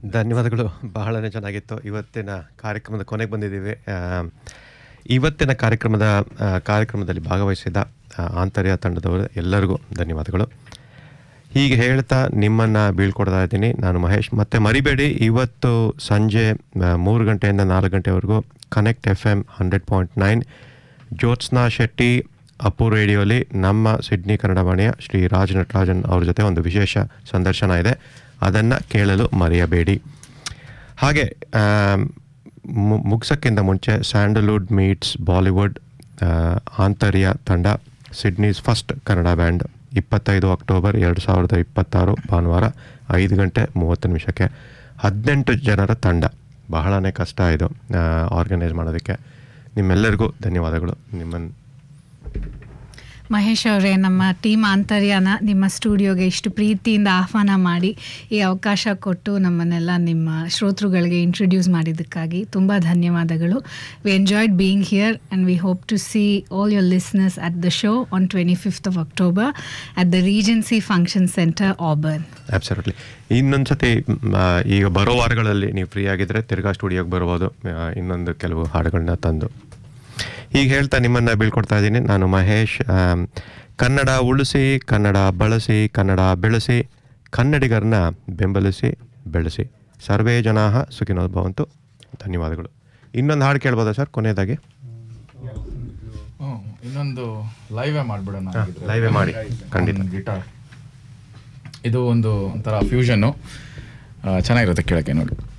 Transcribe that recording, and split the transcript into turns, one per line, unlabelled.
ಧನ್ಯವಾದಗಳು ಬಹಳನೇ ಚೆನ್ನಾಗಿತ್ತು ಇವತ್ತಿನ ಕಾರ್ಯಕ್ರಮದ ಕೊನೆಗೆ ಬಂದಿದ್ದೀವಿ ಆ, ಇವತ್ತಿನ ಕಾರ್ಯಕ್ರಮದ ಆ, ಕಾರ್ಯಕ್ರಮದಲ್ಲಿ ಭಾಗವಹಿಸಿದ ಆ, ಆಂತರ್ಯ ತಂಡದವರು ಎಲ್ಲರಿಗೂ ಧನ್ಯವಾದಗಳು ಹೀಗೆ ಹೇಳ್ತಾ ನಿಮ್ಮನ್ನು ಬೀಳ್ಕೊಡ್ತಾ ಇದ್ದೀನಿ ನಾನು ಮಹೇಶ್ ಮತ್ತೆ ಮರಿಬೇಡಿ ಇವತ್ತು ಸಂಜೆ ಆ, ಮೂರು ಗಂಟೆಯಿಂದ ನಾಲ್ಕು ಗಂಟೆವರೆಗೂ connect F M hundred point nine Jyotsna Shetty Appu ರೇಡಿಯೋಲಿ ನಮ್ಮ ಸಿಡ್ನಿ ಕನ್ನಡ ವಾಣಿಯ ಶ್ರೀ ರಾಜ್ ನಟರಾಜನ್ ಅವ್ರ ಜೊತೆ ಒಂದು ವಿಶೇಷ ಸಂದರ್ಶನ ಇದೆ ಅದನ್ನು ಕೇಳಲು ಮರೆಯಬೇಡಿ ಹಾಗೆ ಆಮ್, ಮು- ಮುಗ್ಸಕ್ಕಿಂತ ಮುಂಚೆ ಸ್ಯಾಂಡಲ್ವುಡ್ ಮೀಟ್ಸ್ ಬಾಲಿವುಡ್ ಆ, ಆಂತರ್ಯ ತಂಡ ಸಿಡ್ನೀಸ್ ಫಸ್ಟ್ ಕನ್ನಡ ಬ್ಯಾಂಡ್ ಇಪ್ಪತ್ತೈದು ಅಕ್ಟೋಬರ್ ಎರಡು ಸಾವಿರದ ಇಪ್ಪತ್ತಾರು ಭಾನುವಾರ ಐದು ಗಂಟೆ ಮೂವತ್ತು ನಿಮಿಷಕ್ಕೆ ಹದಿನೆಂಟು ಜನರ ತಂಡ ಬಹಳನೇ ಕಷ್ಟ ಇದು ಆರ್ಗನೈಸ್ ಮಾಡೋದಕ್ಕೆ ನಿಮ್ಮೆಲ್ಲರಿಗೂ ಧನ್ಯವಾದಗಳು ನಿಮ್ಮನ್ನು
ಮಹೇಶ್ ಅವರೇ ನಮ್ಮ ಟೀಮ್ ಆಂತರ್ಯನ ನಿಮ್ಮ ಸ್ಟುಡಿಯೋಗೆ ಇಷ್ಟು ಪ್ರೀತಿಯಿಂದ ಆಹ್ವಾನ ಮಾಡಿ ಈ ಅವಕಾಶ ಕೊಟ್ಟು ನಮ್ಮನ್ನೆಲ್ಲ ನಿಮ್ಮ ಶ್ರೋತೃಗಳಿಗೆ ಇಂಟ್ರೊಡ್ಯೂಸ್ ಮಾಡಿದ್ದಕ್ಕಾಗಿ ತುಂಬ ಧನ್ಯವಾದಗಳು we enjoyed being here and we hope to see all your listeners at the show on twenty fifth of October at the Regency function centre Auburn
absolutely ಇನ್ನೊಂದು ಸತಿ ಮ್, ಆ, ಈಗ ಬರೋ ವಾರಗಳಲ್ಲಿ ನೀವು ಫ್ರೀ ಆಗಿದ್ದರೆ ತಿರ್ಗಾ ಸ್ಟುಡಿಯೋಗೆ ಬರ್ಬೋದು ಆ, ಇನ್ನೊಂದು ಕೆಲವು ಹಾಡುಗಳನ್ನ ತಂದು ಈಗ ಹೇಳ್ತಾ ನಿಮ್ಮನ್ನು ಬೀಳ್ಕೊಡ್ತಾ ಇದ್ದೀನಿ ನಾನು ಮಹೇಶ್ ಆಮ್, ಕನ್ನಡ ಉಳಿಸಿ ಕನ್ನಡ ಬಳಸಿ ಕನ್ನಡ ಬೆಳೆಸಿ ಕನ್ನಡಿಗರನ್ನ ಬೆಂಬಲಿಸಿ ಬೆಳೆಸಿ ಸರ್ವೇ ಜನಾ ಸುಖಿನೋ ಭವಂತು ಧನ್ಯವಾದಗಳು ಇನ್ನೊಂದು ಹಾಡು ಕೇಳ್ಬೋದಾ ಸರ್ ಕೊನೆಯದಾಗಿ
ಹ್ಮ್, ಇನ್ನೊಂದು ಲೈವೇ ಮಾಡ್ಬಿಡೋಣ ಹಾಗಿದ್ರೆ.
live ಏ ಮಾಡಿ, ಖಂಡಿತ.
ಒಂದು ಗಿಟಾರ್ ಇದು ಒಂದು ಒಂಥರ ಫ್ಯೂಷನ್ನು ಚೆನ್ನಾಗಿರುತ್ತೆ ಕೇಳಕ್ಕೆ ನೋಡಿ